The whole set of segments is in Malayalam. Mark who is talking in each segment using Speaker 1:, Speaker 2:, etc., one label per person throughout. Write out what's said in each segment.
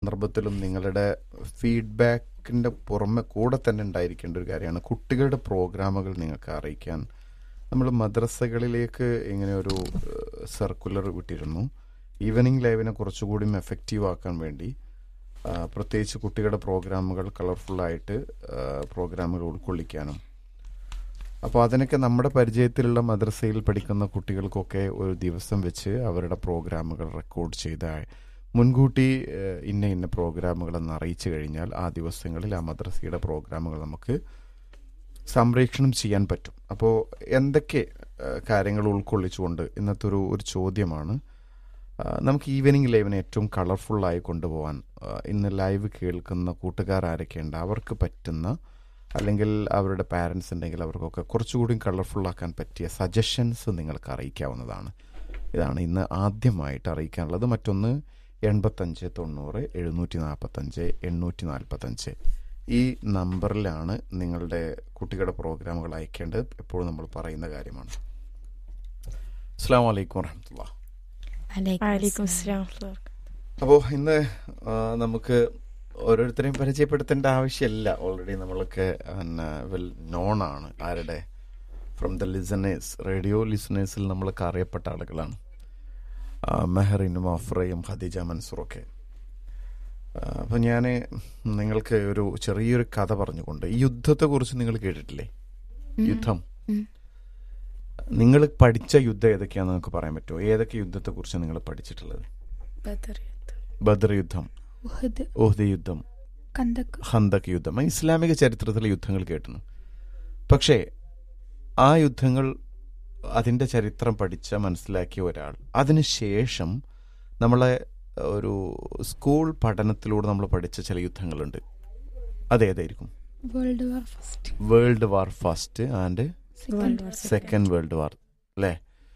Speaker 1: സന്ദർഭത്തിലും നിങ്ങളുടെ ഫീഡ്ബാക്കിൻ്റെ പുറമെ കൂടെ തന്നെ ഉണ്ടായിരിക്കേണ്ട ഒരു കാര്യമാണ് കുട്ടികളുടെ പ്രോഗ്രാമുകൾ നിങ്ങൾക്ക് അറിയിക്കാൻ നമ്മൾ മദ്രസകളിലേക്ക് ഇങ്ങനെ ഒരു സർക്കുലർ വിട്ടിരുന്നു ഈവനിങ് ലൈവിനെ കുറച്ചുകൂടി എഫക്റ്റീവ് ആക്കാൻ വേണ്ടി ആ, പ്രത്യേകിച്ച് കുട്ടികളുടെ പ്രോഗ്രാമുകൾ കളർഫുള്ളായിട്ട് പ്രോഗ്രാമുകൾ ഉൾക്കൊള്ളിക്കാനും അപ്പോൾ അതിനൊക്കെ നമ്മുടെ പരിചയത്തിലുള്ള മദ്രസയിൽ പഠിക്കുന്ന കുട്ടികൾക്കൊക്കെ ഒരു ദിവസം വെച്ച് അവരുടെ പ്രോഗ്രാമുകൾ റെക്കോർഡ് ചെയ്ത മുൻകൂട്ടി ഏഹ്, ഇന്ന ഇന്ന പ്രോഗ്രാമുകളെന്ന് അറിയിച്ചു കഴിഞ്ഞാൽ ആ ദിവസങ്ങളിൽ ആ മദ്രസയുടെ പ്രോഗ്രാമുകൾ നമുക്ക് സംപ്രേഷണം ചെയ്യാൻ പറ്റും അപ്പോൾ എന്തൊക്കെ ഏഹ്, കാര്യങ്ങൾ ഉൾക്കൊള്ളിച്ചുകൊണ്ട് ഇന്നത്തെ ഒരു ഒരു ചോദ്യമാണ് ആ, നമുക്ക് ഈവനിങ് ലൈവിനെ ഏറ്റവും കളർഫുള്ളായി കൊണ്ടുപോകാൻ ആ, ഇന്ന് ലൈവ് കേൾക്കുന്ന കൂട്ടുകാർ ആരൊക്കെയുണ്ട് അവർക്ക് പറ്റുന്ന അല്ലെങ്കിൽ അവരുടെ പാരൻസ് ഉണ്ടെങ്കിൽ അവർക്കൊക്കെ കുറച്ചുകൂടി കളർഫുൾ ആക്കാൻ പറ്റിയ സജഷൻസ് നിങ്ങൾക്ക് അറിയിക്കാവുന്നതാണ് ഇതാണ് ഇന്ന് ആദ്യമായിട്ട് അറിയിക്കാനുള്ളത് മറ്റൊന്ന് എൺപത്തഞ്ച് തൊണ്ണൂറ് എഴുന്നൂറ്റി നാൽപ്പത്തഞ്ച് എണ്ണൂറ്റി നാൽപ്പത്തഞ്ച് ഈ നമ്പറിലാണ് നിങ്ങളുടെ കുട്ടികളുടെ പ്രോഗ്രാമുകൾ അയക്കേണ്ടത് എപ്പോഴും നമ്മൾ പറയുന്ന കാര്യമാണ് അസ്സാം വലൈക്കും വരഹമുല്ല
Speaker 2: വലൈക്കും അസ്സലാം
Speaker 1: അപ്പോൾ ഇന്ന് ആ, നമുക്ക് ഓരോരുത്തരെയും പരിചയപ്പെടുത്തേണ്ട ആവശ്യമില്ല ഓൾറെഡി നമ്മളൊക്കെ പിന്നെ വെൽ നോൺ ആണ് ആരുടെ ഫ്രം ദ ലിസണേഴ്സ് റേഡിയോ ലിസണേഴ്സിൽ നമ്മളൊക്കെ അറിയപ്പെട്ട ആളുകളാണ് ആ, മെഹറിനും അഫ്രയും ഖദീജ മൻസൂറൊക്കെ അപ്പം ഞാൻ നിങ്ങൾക്ക് ഒരു ചെറിയൊരു കഥ പറഞ്ഞുകൊണ്ട് ഈ യുദ്ധത്തെക്കുറിച്ച് നിങ്ങൾ കേട്ടിട്ടില്ലേ യുദ്ധം
Speaker 2: ഉം.
Speaker 1: നിങ്ങൾ പഠിച്ച യുദ്ധം ഏതൊക്കെയാണെന്ന് നിങ്ങൾക്ക് പറയാൻ പറ്റുമോ ഏതൊക്കെ യുദ്ധത്തെക്കുറിച്ച് നിങ്ങൾ പഠിച്ചിട്ടുള്ളത് ബദർ യുദ്ധം
Speaker 3: ഉഹദ്
Speaker 1: ഓഹ്ദ യുദ്ധം
Speaker 3: കന്തക്ക്
Speaker 1: ഹന്തക് യുദ്ധം ആ ഇസ്ലാമിക ചരിത്രത്തിലെ യുദ്ധങ്ങൾ കേട്ടിരുന്നു പക്ഷേ ആ യുദ്ധങ്ങൾ അതിൻ്റെ ചരിത്രം പഠിച്ച മനസ്സിലാക്കിയ ഒരാൾ അതിനുശേഷം നമ്മളെ ഒരു സ്കൂൾ പഠനത്തിലൂടെ നമ്മൾ പഠിച്ച ചില യുദ്ധങ്ങളുണ്ട് അതേതായിരിക്കും
Speaker 3: world war first
Speaker 1: world war first and
Speaker 2: world war
Speaker 1: second world war അല്ലേ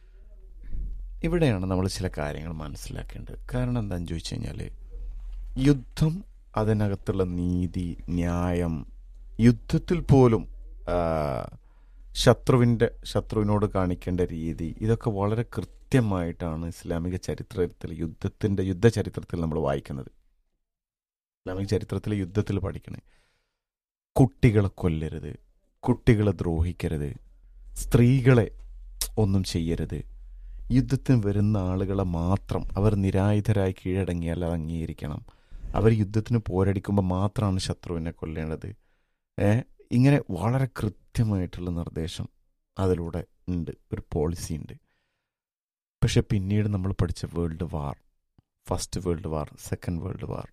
Speaker 1: ഇവിടെയാണ് നമ്മൾ ചില കാര്യങ്ങൾ മനസ്സിലാക്കേണ്ടത് കാരണം എന്താണെന്ന് ചോദിച്ചു കഴിഞ്ഞാൽ യുദ്ധം അതിനകത്തുള്ള നീതി ന്യായം യുദ്ധത്തിൽ പോലും ആ, ശത്രുവിൻ്റെ ശത്രുവിനോട് കാണിക്കേണ്ട രീതി ഇതൊക്കെ വളരെ കൃത്യമായിട്ടാണ് ഇസ്ലാമിക ചരിത്രത്തിൽ യുദ്ധത്തിൻ്റെ യുദ്ധ ചരിത്രത്തിൽ നമ്മൾ വായിക്കുന്നത് ഇസ്ലാമിക ചരിത്രത്തിലെ യുദ്ധത്തിൽ പഠിക്കണേ കുട്ടികളെ കൊല്ലരുത് കുട്ടികളെ ദ്രോഹിക്കരുത് സ്ത്രീകളെ ഒന്നും ചെയ്യരുത് യുദ്ധത്തിന് വരുന്ന ആളുകളെ മാത്രം അവർ നിരായുധരായി കീഴടങ്ങിയാൽ അത് അംഗീകരിക്കണം അവർ യുദ്ധത്തിന് പോരടിക്കുമ്പോൾ മാത്രമാണ് ശത്രുവിനെ കൊല്ലേണ്ടത് ഏ ഇങ്ങനെ വളരെ കൃത്യമായിട്ടുള്ള നിർദ്ദേശം അതിലൂടെ ഉണ്ട് ഒരു പോളിസി ഉണ്ട് പക്ഷെ പിന്നീട് നമ്മൾ പഠിച്ച world war first world war second world war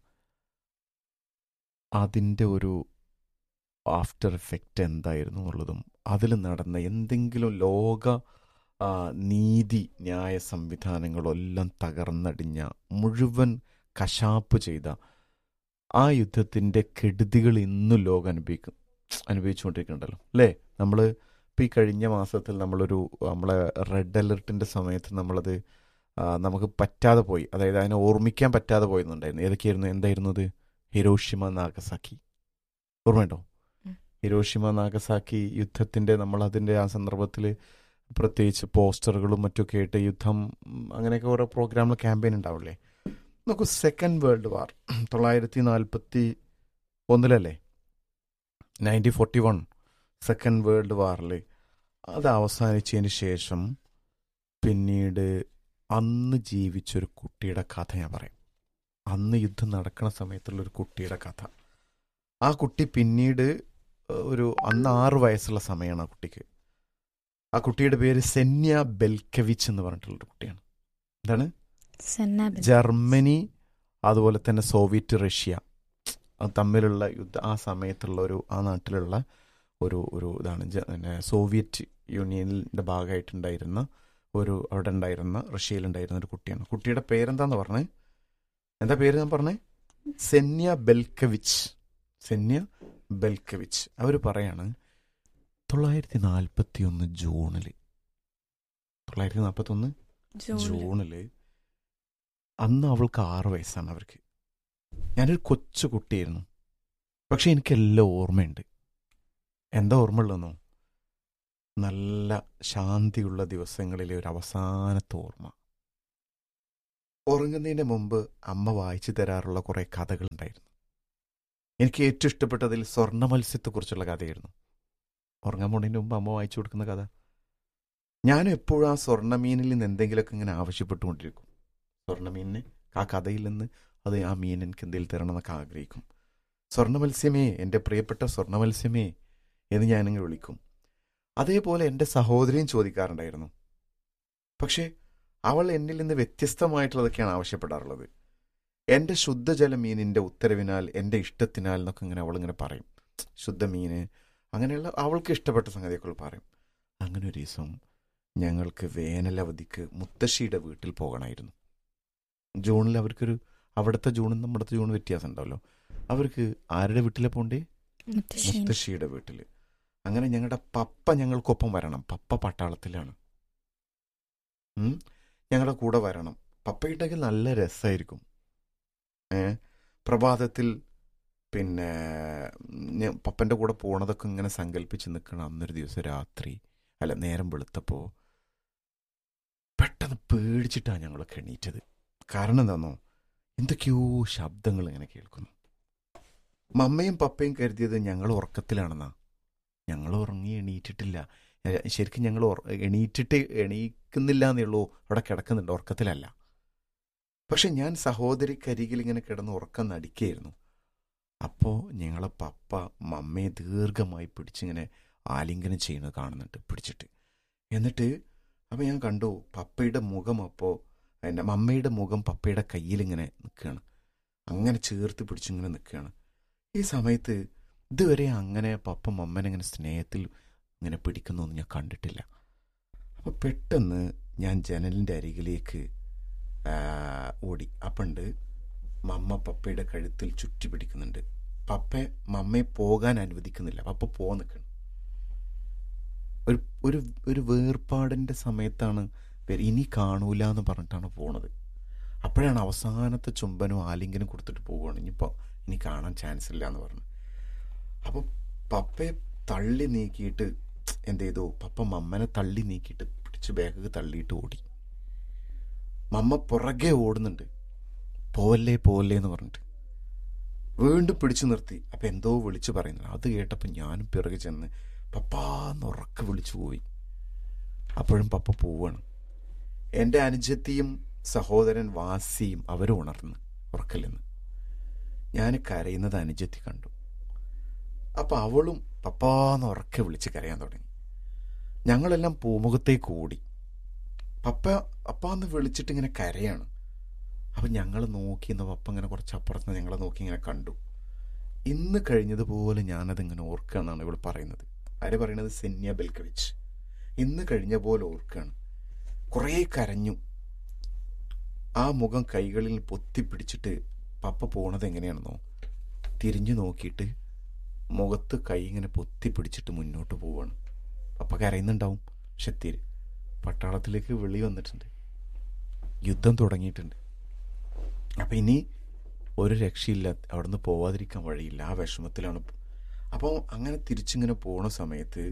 Speaker 1: അതിൻ്റെ ഒരു ആഫ്റ്റർ എഫക്റ്റ് എന്തായിരുന്നു എന്നുള്ളതും അതിൽ നടന്ന എന്തെങ്കിലും ലോക ആ, നീതി ന്യായ സംവിധാനങ്ങളെല്ലാം തകർന്നടിഞ്ഞ മുഴുവൻ കശാപ്പ് ചെയ്ത ആ യുദ്ധത്തിൻ്റെ കെടുതികൾ ഇന്നും ലോകം അനുഭവിക്കും അനുഭവിച്ചുകൊണ്ടിരിക്കുന്നുണ്ടല്ലോ അല്ലേ നമ്മൾ ഇപ്പോൾ ഈ കഴിഞ്ഞ മാസത്തിൽ നമ്മളൊരു നമ്മളെ റെഡ് അലർട്ടിൻ്റെ സമയത്ത് നമ്മളത് ആ, നമുക്ക് പറ്റാതെ പോയി അതായത് അതിനെ ഓർമ്മിക്കാൻ പറ്റാതെ പോയെന്നുണ്ടായിരുന്നു ഏതൊക്കെയായിരുന്നു എന്തായിരുന്നു അത് ഹിരോഷിമ നാഗസാക്കി ഓർമ്മയുണ്ടോ
Speaker 2: ഉം.
Speaker 1: ഹിരോഷിമ നാഗസാക്കി യുദ്ധത്തിൻ്റെ നമ്മൾ അതിൻ്റെ ആ സന്ദർഭത്തിൽ പ്രത്യേകിച്ച് പോസ്റ്ററുകളും മറ്റൊക്കെ ആയിട്ട് യുദ്ധം ഉം, അങ്ങനെയൊക്കെ ഓരോ പ്രോഗ്രാമിൽ ക്യാമ്പയിൻ ഉണ്ടാവില്ലേ നോക്കൂ സെക്കൻഡ് വേൾഡ് വാർ തൊള്ളായിരത്തി നാൽപ്പത്തി ഒന്നിലല്ലേ nineteen forty one second world വാറിൽ അത് അവസാനിച്ചതിന് ശേഷം പിന്നീട് അന്ന് ജീവിച്ചൊരു കുട്ടിയുടെ കഥ ഞാൻ പറയാം അന്ന് യുദ്ധം നടക്കുന്ന സമയത്തുള്ള ഒരു കുട്ടിയുടെ കഥ ആ കുട്ടി പിന്നീട് ഏഹ്, ഒരു അന്ന് ആറ് വയസ്സുള്ള സമയമാണ് ആ കുട്ടിക്ക് ആ കുട്ടിയുടെ പേര് സെന്യ ബെൽക്കവിച്ച് എന്ന് പറഞ്ഞിട്ടുള്ളൊരു കുട്ടിയാണ് എന്താണ്
Speaker 2: സന്നാബൻ
Speaker 1: ജർമ്മനി അതുപോലെ തന്നെ സോവിയറ്റ് റഷ്യ അത് തമ്മിലുള്ള യുദ്ധ ആ സമയത്തുള്ള ഒരു ആ നാട്ടിലുള്ള ഒരു ഒരു ഇതാണ് ജ- പിന്നെ സോവിയറ്റ് യൂണിയനിൻ്റെ ഭാഗമായിട്ടുണ്ടായിരുന്ന ഒരു അവിടെ ഉണ്ടായിരുന്ന റഷ്യയിലുണ്ടായിരുന്ന ഒരു കുട്ടിയാണ് കുട്ടിയുടെ പേരെന്താന്ന് പറഞ്ഞേ എന്താ പേര് ഞാൻ പറഞ്ഞേ സെന്യ ബെൽക്കവിച്ച് സെന്യ ബെൽക്കവിച്ച് അവർ പറയാണ് തൊള്ളായിരത്തി നാൽപ്പത്തി ഒന്ന് ജൂണില് തൊള്ളായിരത്തി നാൽപ്പത്തി ഒന്ന് ജൂണില് അന്ന് അവൾക്ക് ആറ് വയസ്സാണ് അവർക്ക് ഞാനൊരു കൊച്ചു കുട്ടിയായിരുന്നു പക്ഷെ എനിക്കെല്ലാം ഓർമ്മയുണ്ട് എന്താ ഓർമ്മയുള്ളതെന്നോ നല്ല ശാന്തിയുള്ള ദിവസങ്ങളിലെ ഒരു അവസാനത്തെ ഓർമ്മ ഉറങ്ങുന്നതിന് മുമ്പ് അമ്മ വായിച്ചു തരാറുള്ള കുറേ കഥകളുണ്ടായിരുന്നു എനിക്ക് ഏറ്റവും ഇഷ്ടപ്പെട്ടതിൽ സ്വർണ്ണ മത്സ്യത്തെക്കുറിച്ചുള്ള കഥയായിരുന്നു ഉറങ്ങാൻ പോണതിന് മുമ്പ് അമ്മ വായിച്ചു കൊടുക്കുന്ന കഥ ഞാനും എപ്പോഴും ആ സ്വർണ്ണ മീനിൽ നിന്ന് എന്തെങ്കിലുമൊക്കെ ഇങ്ങനെ ആവശ്യപ്പെട്ടുകൊണ്ടിരിക്കും സ്വർണ്ണ മീനിന് ആ കഥയിൽ നിന്ന് അത് ആ മീൻ എനിക്ക് എന്തെങ്കിലും തരണം എന്നൊക്കെ ആഗ്രഹിക്കും സ്വർണ്ണ മത്സ്യമേ എൻ്റെ പ്രിയപ്പെട്ട സ്വർണ്ണ മത്സ്യമേ എന്ന് ഞാനിങ്ങനെ വിളിക്കും അതേപോലെ എൻ്റെ സഹോദരിയും ചോദിക്കാറുണ്ടായിരുന്നു പക്ഷേ അവൾ എന്നിൽ നിന്ന് വ്യത്യസ്തമായിട്ടുള്ളതൊക്കെയാണ് ആവശ്യപ്പെടാറുള്ളത് എൻ്റെ ശുദ്ധജല മീനിൻ്റെ ഉത്തരവിനാൽ എൻ്റെ ഇഷ്ടത്തിനാൽ എന്നൊക്കെ ഇങ്ങനെ അവളിങ്ങനെ പറയും ശുദ്ധ മീന് അങ്ങനെയുള്ള അവൾക്ക് ഇഷ്ടപ്പെട്ട സംഗതിയൊക്കെ അവൾ പറയും അങ്ങനെ ഒരു ദിവസം ഞങ്ങൾക്ക് വേനലവധിക്ക് മുത്തശ്ശിയുടെ വീട്ടിൽ പോകണമായിരുന്നു ജൂണിൽ അവർക്കൊരു അവിടുത്തെ ജൂണും നമ്മുടെ ജൂണും വ്യത്യാസം ഉണ്ടാവല്ലോ അവർക്ക് ആരുടെ വീട്ടിലെ പോണ്ടേ
Speaker 2: മുത്തശ്ശി
Speaker 1: മുത്തശ്ശിയുടെ വീട്ടിൽ അങ്ങനെ ഞങ്ങളുടെ പപ്പ ഞങ്ങൾക്കൊപ്പം വരണം പപ്പ പട്ടാളത്തിലാണ് ഉം. ഞങ്ങളുടെ കൂടെ വരണം പപ്പയുണ്ടെങ്കിൽ നല്ല രസമായിരിക്കും ഏ പ്രഭാതത്തിൽ പിന്നെ ഞാൻ പപ്പൻ്റെ കൂടെ പോണതൊക്കെ ഇങ്ങനെ സങ്കല്പിച്ച് നിൽക്കണം അന്നൊരു ദിവസം രാത്രി അല്ല നേരം വെളുത്തപ്പോൾ പെട്ടെന്ന് പേടിച്ചിട്ടാണ് ഞങ്ങളൊക്കെ എണീറ്റത് കാരണം എന്താണെന്നോ എന്തൊക്കെയോ ശബ്ദങ്ങൾ ഇങ്ങനെ കേൾക്കുന്നു മമ്മയും പപ്പയും കരുതിയത് ഞങ്ങൾ ഉറക്കത്തിലാണെന്നാ ഞങ്ങൾ ഉറങ്ങി എണീറ്റിട്ടില്ല ഏ, ശരിക്കും ഞങ്ങൾ ഉറ- എണീറ്റിട്ട് എണീക്കുന്നില്ല എന്നേ ഉള്ളൂ അവിടെ കിടക്കുന്നുണ്ട് ഉറക്കത്തിലല്ല പക്ഷെ ഞാൻ സഹോദരിക്കരികിൽ ഇങ്ങനെ കിടന്ന് ഉറക്കം നടിക്കുകയായിരുന്നു അപ്പോൾ ഞങ്ങളെ പപ്പ മമ്മയെ ദീർഘമായി പിടിച്ചിങ്ങനെ ആലിംഗനം ചെയ്യുന്നത് കാണുന്നുണ്ട് പിടിച്ചിട്ട് എന്നിട്ട് അപ്പോൾ ഞാൻ കണ്ടു പപ്പയുടെ മുഖം അപ്പോൾ എൻ്റെ മമ്മയുടെ മുഖം പപ്പയുടെ കയ്യിലിങ്ങനെ നിൽക്കുകയാണ് അങ്ങനെ ചേർത്ത് പിടിച്ചിങ്ങനെ നിൽക്കുകയാണ് ഈ സമയത്ത് ഇതുവരെ അങ്ങനെ പപ്പ മമ്മനെ ഇങ്ങനെ സ്നേഹത്തിൽ ഇങ്ങനെ പിടിക്കുന്നൊന്നും ഞാൻ കണ്ടിട്ടില്ല അപ്പോൾ പെട്ടെന്ന് ഞാൻ ജനലിൻ്റെ അരികിലേക്ക് ആ, ഓടി അപ്പണ്ട് മമ്മ പപ്പയുടെ കഴുത്തിൽ ചുറ്റി പിടിക്കുന്നുണ്ട് പപ്പ മമ്മയെ പോകാൻ അനുവദിക്കുന്നില്ല പപ്പ പോ നിൽക്കണം ഒരു ഒരു ഒരു വേർപാടിൻ്റെ സമയത്താണ് വര- ഇനി കാണൂല എന്ന് പറഞ്ഞിട്ടാണ് പോണത് അപ്പോഴാണ് അവസാനത്തെ ചുംബനും ആലിംഗനും കൊടുത്തിട്ട് പോവുകയാണ് ഇനിയിപ്പോൾ ഇനി കാണാൻ ചാൻസ് ഇല്ല എന്ന് പറഞ്ഞു അപ്പോൾ പപ്പയെ തള്ളി നീക്കിയിട്ട് എന്ത് ചെയ്തു പപ്പ മമ്മനെ തള്ളി നീക്കിയിട്ട് പിടിച്ച് ബാഗ് തള്ളിയിട്ട് ഓടി മമ്മ പുറകെ ഓടുന്നുണ്ട് പോവല്ലേ പോവല്ലേ എന്ന് പറഞ്ഞിട്ട് വീണ്ടും പിടിച്ചു നിർത്തി അപ്പം എന്തോ വിളിച്ചു പറയുന്നു അത് കേട്ടപ്പോൾ ഞാനും പിറകെ ചെന്ന് പപ്പാന്ന് ഉറക്കെ വിളിച്ചു പോയി അപ്പോഴും പപ്പ പോവാണ് എൻ്റെ അനുജത്തിയും സഹോദരൻ വാസിയും അവരും ഉണർന്ന് ഉറക്കിൽ നിന്ന് ഞാൻ കരയുന്നത് അനുജത്തി കണ്ടു അപ്പം അവളും പപ്പാന്ന് ഉറക്കെ വിളിച്ച് കരയാൻ തുടങ്ങി ഞങ്ങളെല്ലാം പൂമുഖത്തേക്ക് ഓടി പപ്പ അപ്പാന്ന് വിളിച്ചിട്ട് ഇങ്ങനെ കരയാണ് അപ്പം ഞങ്ങൾ നോക്കി എന്ന പപ്പ ഇങ്ങനെ കുറച്ച് അപ്പുറത്ത് ഞങ്ങളെ നോക്കി ഇങ്ങനെ കണ്ടു ഇന്ന് കഴിഞ്ഞതുപോലെ ഞാനതിങ്ങനെ ഓർക്കുകയെന്നാണ് ഇവൾ പറയുന്നത് ആര് പറയുന്നത് സെന്യ ബെൽക്കവിച്ച് ഇന്ന് കഴിഞ്ഞ പോലെ ഓർക്കുകയാണ് കുറേ കരഞ്ഞു ആ മുഖം കൈകളിൽ പൊത്തിപ്പിടിച്ചിട്ട് പപ്പ പോണത് എങ്ങനെയാണെന്നോ തിരിഞ്ഞു നോക്കിയിട്ട് മുഖത്ത് കൈ ഇങ്ങനെ പൊത്തിപ്പിടിച്ചിട്ട് മുന്നോട്ട് പോവാണ് പപ്പ കരയുന്നുണ്ടാവും പക്ഷെ തിരി പട്ടാളത്തിലേക്ക് വിളി വന്നിട്ടുണ്ട് യുദ്ധം തുടങ്ങിയിട്ടുണ്ട് അപ്പം ഇനി ഒരു രക്ഷയില്ല അവിടുന്ന് പോവാതിരിക്കാൻ വഴിയില്ല ആ വിഷമത്തിലാണ് അപ്പോൾ അങ്ങനെ തിരിച്ചിങ്ങനെ പോണ സമയത്ത്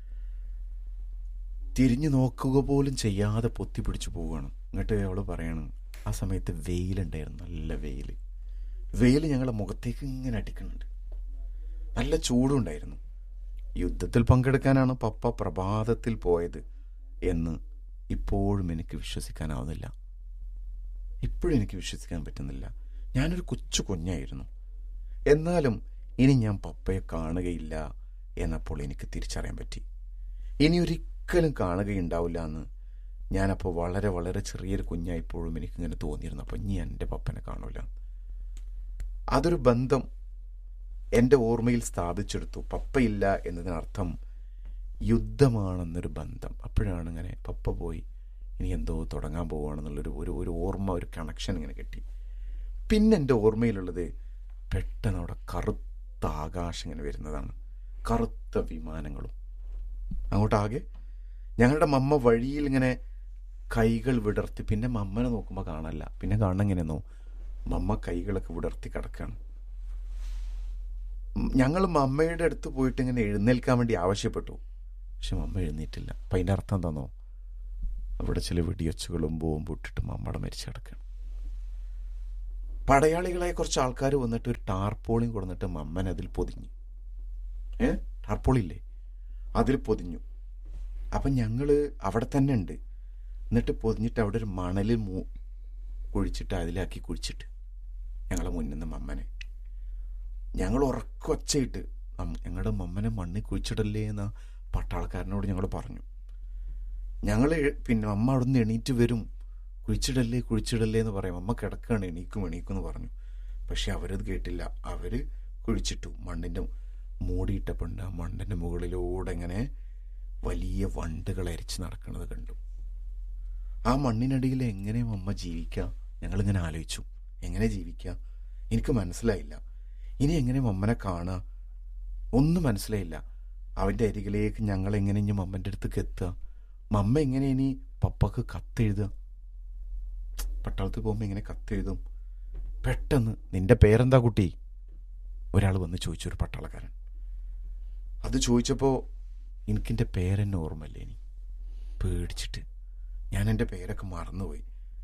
Speaker 1: തിരിഞ്ഞു നോക്കുക പോലും ചെയ്യാതെ പൊത്തി പിടിച്ചു പോവുകയാണ് എന്നിട്ട് അവൾ പറയാണ് ആ സമയത്ത് വെയിലുണ്ടായിരുന്നു നല്ല വെയിൽ വെയിൽ ഞങ്ങളെ മുഖത്തേക്ക് ഇങ്ങനെ അടിക്കുന്നുണ്ട് നല്ല ചൂടുണ്ടായിരുന്നു യുദ്ധത്തിൽ പങ്കെടുക്കാനാണ് പപ്പ പ്രഭാതത്തിൽ പോയത് എന്ന് ഇപ്പോഴും എനിക്ക് വിശ്വസിക്കാനാവുന്നില്ല ഇപ്പോഴും എനിക്ക് വിശ്വസിക്കാൻ പറ്റുന്നില്ല ഞാനൊരു കൊച്ചു കുഞ്ഞായിരുന്നു എന്നാലും ഇനി ഞാൻ പപ്പയെ കാണുകയില്ല എന്നപ്പോൾ എനിക്ക് തിരിച്ചറിയാൻ പറ്റി ഇനി ഒരിക്കലും കാണുകയുണ്ടാവില്ല എന്ന് ഞാനപ്പോൾ വളരെ വളരെ ചെറിയൊരു കുഞ്ഞായപ്പോഴും എനിക്കിങ്ങനെ തോന്നിയിരുന്നു അപ്പോൾ ഇനി എൻ്റെ പപ്പനെ കാണൂല അതൊരു ബന്ധം എൻ്റെ ഓർമ്മയിൽ സ്ഥാപിച്ചെടുത്തു പപ്പയില്ല എന്നതിനർത്ഥം യുദ്ധമാണെന്നൊരു ബന്ധം അപ്പോഴാണ് ഇങ്ങനെ പപ്പ പോയി ഇനി എന്തോ തുടങ്ങാൻ പോവുകയാണെന്നുള്ളൊരു ഒരു ഒരു ഓർമ്മ ഒരു കണക്ഷൻ ഇങ്ങനെ കിട്ടി പിന്നെ എൻ്റെ ഓർമ്മയിലുള്ളത് പെട്ടെന്ന് അവിടെ കറുത്ത ആകാശം ഇങ്ങനെ വരുന്നതാണ് കറുത്ത വിമാനങ്ങളും അങ്ങോട്ടാകെ ഞങ്ങളുടെ മമ്മ വഴിയിൽ ഇങ്ങനെ കൈകൾ വിടർത്തി പിന്നെ മമ്മനെ നോക്കുമ്പോൾ കാണല്ല പിന്നെ കാണണം എങ്ങനെയെന്നോ മമ്മ കൈകളൊക്കെ വിടർത്തി കിടക്കുകയാണ് ഞങ്ങൾ മമ്മയുടെ അടുത്ത് പോയിട്ട് ഇങ്ങനെ എഴുന്നേൽക്കാൻ വേണ്ടി ആവശ്യപ്പെട്ടു പക്ഷെ മമ്മ എഴുന്നേറ്റില്ല അപ്പം അതിൻ്റെ അർത്ഥം എന്താണോ അവിടെ ചില വെടിയൊച്ചകളും ബോംബും ഇട്ടിട്ട് മമ്മയുടെ മരിച്ചു കിടക്കുകയാണ് പടയാളികളെ കുറച്ച് ആൾക്കാർ വന്നിട്ട് ഒരു ടാർപോളിയും കൊടുന്നിട്ട് മമ്മൻ അതിൽ പൊതിഞ്ഞു ഏ ടാർപോളില്ലേ അതിൽ പൊതിഞ്ഞു അപ്പം ഞങ്ങൾ അവിടെ തന്നെ ഉണ്ട് എന്നിട്ട് പൊതിഞ്ഞിട്ട് അവിടെ ഒരു മണലിൽ മൂ കുഴിച്ചിട്ട് അതിലാക്കി കുഴിച്ചിട്ട് ഞങ്ങളെ മുന്നിൽ നിന്ന് മമ്മനെ ഞങ്ങൾ ഉറക്കൊച്ചയിട്ട് ഞങ്ങളുടെ മമ്മനെ മണ്ണിൽ കുഴിച്ചിടല്ലേ എന്ന പട്ടാളക്കാരനോട് ഞങ്ങൾ പറഞ്ഞു ഞങ്ങൾ പിന്നെ അമ്മ അവിടെ നിന്ന് എണീറ്റ് വരും കുഴിച്ചിടല്ലേ കുഴിച്ചിടല്ലേ എന്ന് പറയും അമ്മ കിടക്കുകയാണ് എണീക്കും എണീക്കും എന്ന് പറഞ്ഞു പക്ഷെ അവരത് കേട്ടില്ല അവര് കുഴിച്ചിട്ടു മണ്ണിന്റെ മൂടിയിട്ടപ്പുണ്ട് ആ മണ്ണിന്റെ മുകളിലൂടെ ഇങ്ങനെ വലിയ വണ്ടുകൾ അരിച്ച് നടക്കുന്നത് കണ്ടു ആ മണ്ണിനടിയിൽ എങ്ങനെ അമ്മ ജീവിക്കാം ഞങ്ങളിങ്ങനെ ആലോചിച്ചു എങ്ങനെ ജീവിക്കാം എനിക്ക് മനസ്സിലായില്ല ഇനി എങ്ങനെ മമ്മനെ കാണുക ഒന്നും മനസ്സിലായില്ല അവൻ്റെ അരികിലേക്ക് ഞങ്ങൾ എങ്ങനെ ഇനി മമ്മൻ്റെ അടുത്തേക്ക് എത്തുക മമ്മ എങ്ങനെ ഇനി പപ്പക്ക് കത്തെഴുതുക പട്ടാളത്തിൽ പോകുമ്പോൾ എങ്ങനെ കത്തെഴുതും പെട്ടെന്ന് നിന്റെ പേരെന്താ കുട്ടി ഒരാൾ വന്ന് ചോദിച്ചു ഒരു പട്ടാളക്കാരൻ അത് ചോദിച്ചപ്പോൾ എനിക്കെൻ്റെ പേരെന്നെ ഓർമ്മയില്ല ഇനി പേടിച്ചിട്ട് ഞാൻ എൻ്റെ പേരൊക്കെ മറന്നുപോയി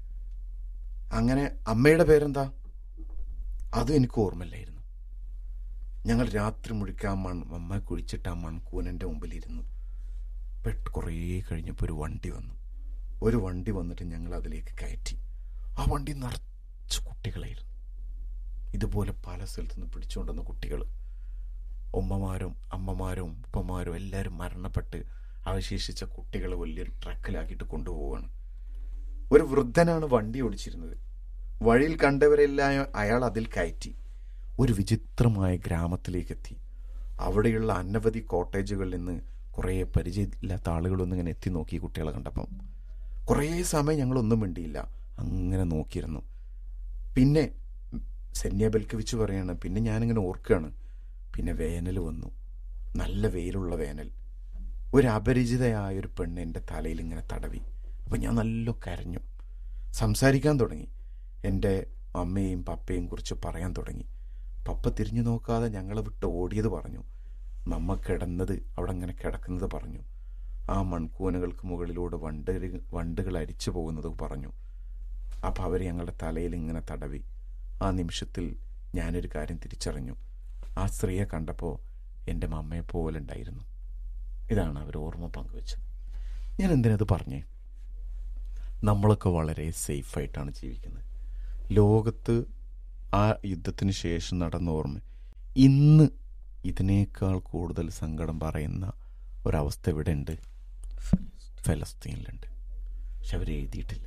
Speaker 1: അങ്ങനെ അമ്മയുടെ പേരെന്താ അതും എനിക്ക് ഓർമ്മയില്ലായിരുന്നു ഞങ്ങൾ രാത്രി മുഴുക്കാൻ ആ മൺ അമ്മ കുഴിച്ചിട്ട് ആ മൺകൂനൻ്റെ മുമ്പിലിരുന്നു പെട്ട് കുറേ കഴിഞ്ഞപ്പോൾ ഒരു വണ്ടി വന്നു ഒരു വണ്ടി വന്നിട്ട് ഞങ്ങൾ അതിലേക്ക് കയറ്റി ആ വണ്ടി നിറച്ച് കുട്ടികളായിരുന്നു ഇതുപോലെ പല സ്ഥലത്തു നിന്ന് പിടിച്ചുകൊണ്ടുവന്ന കുട്ടികൾ ഉമ്മമാരും അമ്മമാരും ഉപ്പമാരും എല്ലാവരും മരണപ്പെട്ട് അവശേഷിച്ച കുട്ടികളെ വലിയൊരു ട്രക്കിലാക്കിയിട്ട് കൊണ്ടുപോവാണ് ഒരു വൃദ്ധനാണ് വണ്ടി ഓടിച്ചിരുന്നത് വഴിയിൽ കണ്ടവരെല്ലാം അയാൾ അതിൽ കയറ്റി ഒരു വിചിത്രമായ ഗ്രാമത്തിലേക്ക് എത്തി അവിടെയുള്ള അനവധി കോട്ടേജുകളിൽ നിന്ന് കുറേ പരിചയമില്ലാത്ത ആളുകളൊന്നും ഇങ്ങനെ എത്തി നോക്കി കുട്ടികളെ കണ്ടപ്പം കുറേ സമയം ഞങ്ങളൊന്നും മിണ്ടിയില്ല അങ്ങനെ നോക്കിയിരുന്നു പിന്നെ സെന്യ ബൽക്കവിച്ച് പറയാണ് പിന്നെ ഞാനിങ്ങനെ ഓർക്കുകയാണ് പിന്നെ വേനൽ വന്നു നല്ല വെയിലുള്ള വേനൽ ഒരു അപരിചിതയായ ഒരു പെണ്ണ് എൻ്റെ തലയിൽ ഇങ്ങനെ തടവി അപ്പം ഞാൻ നല്ല കരഞ്ഞു സംസാരിക്കാൻ തുടങ്ങി എൻ്റെ അമ്മയും പപ്പയും കുറിച്ച് പറയാൻ തുടങ്ങി പപ്പ തിരിഞ്ഞു നോക്കാതെ ഞങ്ങളെ വിട്ട് ഓടിയത് പറഞ്ഞു മമ്മ കിടന്നത് അവിടെ അങ്ങനെ കിടക്കുന്നത് പറഞ്ഞു ആ മൺകൂനകൾക്ക് മുകളിലൂടെ വണ്ട് വണ്ടുകൾ അരിച്ചു പോകുന്നത് പറഞ്ഞു അപ്പം അവർ ഞങ്ങളുടെ തലയിൽ ഇങ്ങനെ തടവി ആ നിമിഷത്തിൽ ഞാനൊരു കാര്യം തിരിച്ചറിഞ്ഞു ആ സ്ത്രീയെ കണ്ടപ്പോൾ എൻ്റെ മമ്മയെ പോലെ ഉണ്ടായിരുന്നു ഇതാണ് അവർ ഓർമ്മ പങ്കുവെച്ചത് ഞാൻ എന്തിനത് പറഞ്ഞേ നമ്മളൊക്കെ വളരെ സേഫായിട്ടാണ് ജീവിക്കുന്നത് ലോകത്ത് ആ യുദ്ധത്തിന് ശേഷം നടന്ന ഓർമ്മ ഇന്ന് ഇതിനേക്കാൾ കൂടുതൽ സങ്കടം പറയുന്ന ഒരവസ്ഥ ഇവിടെ ഉണ്ട് ഫലസ്തീനിലുണ്ട് പക്ഷെ അവർ എഴുതിയിട്ടില്ല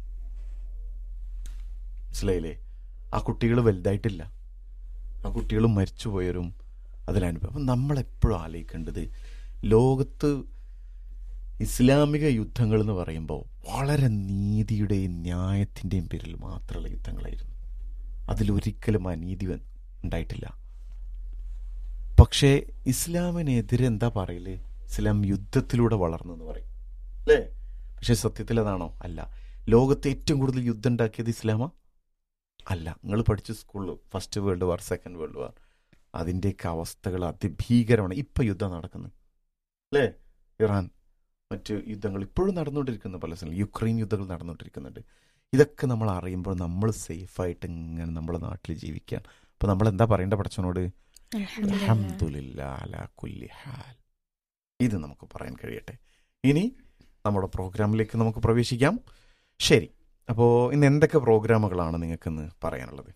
Speaker 1: മനസ്സിലായില്ലേ ആ കുട്ടികൾ വലുതായിട്ടില്ല ആ കുട്ടികൾ മരിച്ചുപോയവരും അതിലനുഭവം അപ്പം നമ്മളെപ്പോഴും ആലോചിക്കേണ്ടത് ലോകത്ത് ഇസ്ലാമിക യുദ്ധങ്ങൾ എന്ന് പറയുമ്പോൾ വളരെ നീതിയുടെയും ന്യായത്തിൻ്റെയും പേരിൽ മാത്രമുള്ള യുദ്ധങ്ങളായിരുന്നു അതിലൊരിക്കലും അനീതി ഉണ്ടായിട്ടില്ല പക്ഷേ ഇസ്ലാമിനെതിരെ എന്താ പറയല് ഇസ്ലാം യുദ്ധത്തിലൂടെ വളർന്നു എന്ന് പറയും അല്ലേ പക്ഷെ സത്യത്തിൽ അതാണോ അല്ല ലോകത്തെ ഏറ്റവും കൂടുതൽ യുദ്ധം ഉണ്ടാക്കിയത് ഇസ്ലാമാ അല്ല നിങ്ങൾ പഠിച്ച സ്കൂളിൽ first world war second world war അതിൻ്റെയൊക്കെ അവസ്ഥകൾ അതിഭീകരമാണ് ഇപ്പം യുദ്ധം നടക്കുന്നത് അല്ലേ ഇറാൻ മറ്റ് യുദ്ധങ്ങൾ ഇപ്പോഴും നടന്നുകൊണ്ടിരിക്കുന്നു പല സ്ഥലം യുക്രൈൻ യുദ്ധങ്ങൾ നടന്നുകൊണ്ടിരിക്കുന്നുണ്ട് ഇതൊക്കെ നമ്മൾ അറിയുമ്പോൾ നമ്മൾ സേഫായിട്ട് ഇങ്ങനെ നമ്മുടെ നാട്ടിൽ ജീവിക്കാൻ അപ്പോൾ നമ്മൾ എന്താ പറയേണ്ട പടച്ചവനോട് അൽഹംദുലില്ലാ അലാ കുല്ലി ഹാൽ ഇത് നമുക്ക് പറയാൻ കഴിയട്ടെ ഇനി നമ്മുടെ പ്രോഗ്രാമിലേക്ക് നമുക്ക് പ്രവേശിക്കാം ശരി അപ്പോൾ ഇന്ന് എന്തൊക്കെ പ്രോഗ്രാമുകളാണ് നിങ്ങൾക്കിന്ന് പറയാനുള്ളത്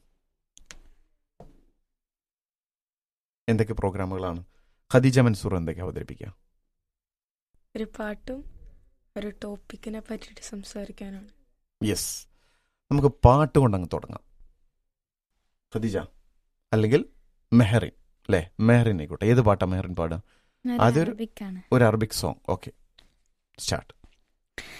Speaker 1: എന്തൊക്കെ പ്രോഗ്രാമുകളാണ് ഖദീജ മൻസൂർ എന്തൊക്കെ അവതരിപ്പിക്കുക
Speaker 2: ഒരു പാട്ടും ഒരു ടോപ്പിക്കിനെ പറ്റിയിട്ട് സംസാരിക്കാനാണ്
Speaker 1: യെസ് നമുക്ക് പാട്ട് കൊണ്ടങ്ങ് തുടങ്ങാം ഖദീജ അല്ലെങ്കിൽ മെഹറിൻ അല്ലേ മെഹറിൻ ആയിക്കോട്ടെ ഏത് പാട്ടാ മെഹറിൻ പാടുക അതൊരു-
Speaker 3: അറബിക്കാണ്
Speaker 1: ഒരു അറബിക് സോങ് ഓക്കെ സ്റ്റാർട്ട്